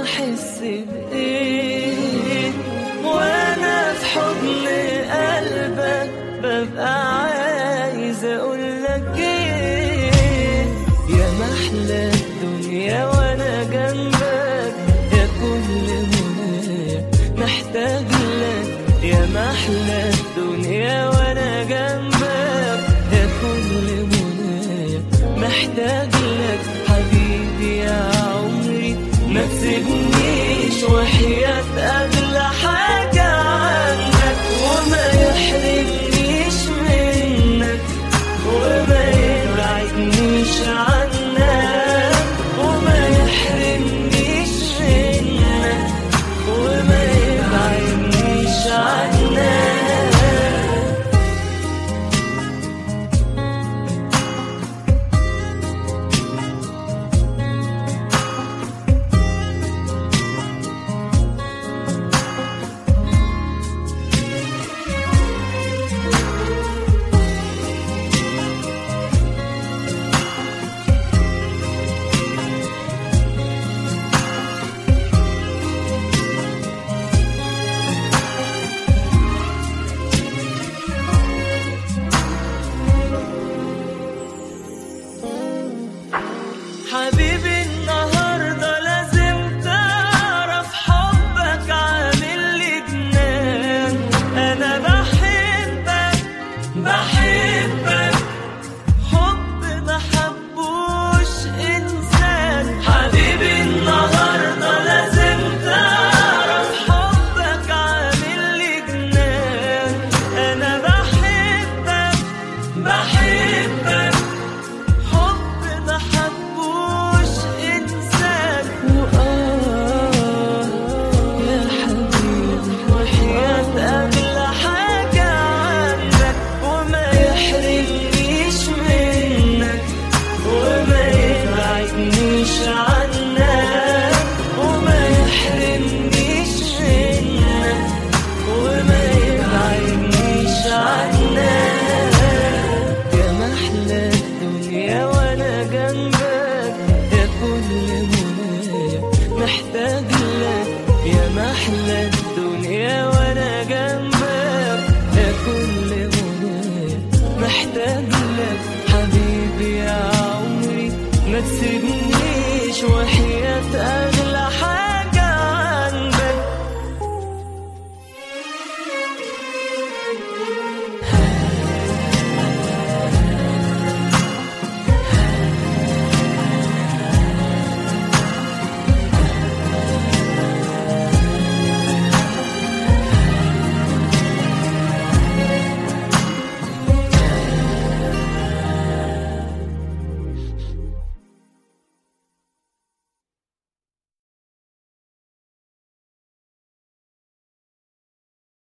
بحس بإيه وأنا في حضن قلبك ببقى عايز أقولك إيه يا محلى الدنيا وأنا جنبك يا كل منى محتاج لك يا محلى الدنيا وأنا جنبك يا كل منى محتاج لك حبيبي يا عمري ما تسيبنيش وحياة أغلى حاجة عنك وما يحرمنيش منك وما يبعدنيش عنك وما يحرمنيش منك وما يبعدنيش عنك حبيبي النهارده لازم تعرف حبك عامل لي جنان انا بحبك بحبك